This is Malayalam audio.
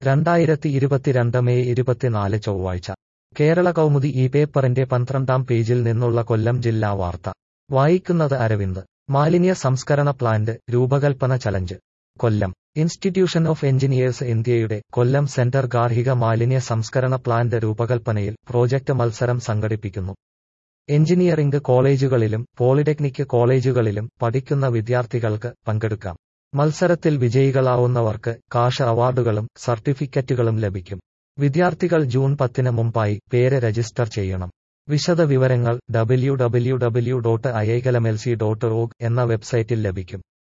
രണ്ടായിരത്തി ഇരുപത്തിരണ്ട് മെയ് ഇരുപത്തിനാല് ചൊവ്വാഴ്ച കേരള കൗമുദി ഈ പേപ്പറിന്റെ പന്ത്രണ്ടാം പേജിൽ നിന്നുള്ള കൊല്ലം ജില്ലാ വാർത്ത വായിക്കുന്നത് അരവിന്ദ് മാലിന്യ സംസ്കരണ പ്ലാന്റ് രൂപകൽപ്പന challenge Kollam institution of engineers ഇന്ത്യയുടെ കൊല്ലം സെന്റർ ഗാർഹിക മാലിന്യ സംസ്കരണ പ്ലാന്റ് രൂപകൽപ്പനയിൽ പ്രോജക്ട് മത്സരം സംഘടിപ്പിക്കുന്നു എഞ്ചിനീയറിംഗ് കോളേജുകളിലും പോളിടെക്നിക് കോളേജുകളിലും പഠിക്കുന്ന വിദ്യാർത്ഥികൾക്ക് പങ്കെടുക്കാം മത്സരത്തിൽ വിജയികളാവുന്നവർക്ക് കാഷ് അവാർഡുകളും സർട്ടിഫിക്കറ്റുകളും ലഭിക്കും വിദ്യാർത്ഥികൾ ജൂൺ പത്തിന് മുമ്പായി പേര് രജിസ്റ്റർ ചെയ്യണം വിശദ വിവരങ്ങൾ ഡബ്ല്യു ഡബ്ല്യു ഡബ്ല്യു ഡോട്ട് ഐഐകലമെൽസി ഡോട്ട് ഓഗ് എന്ന വെബ്സൈറ്റിൽ ലഭിക്കും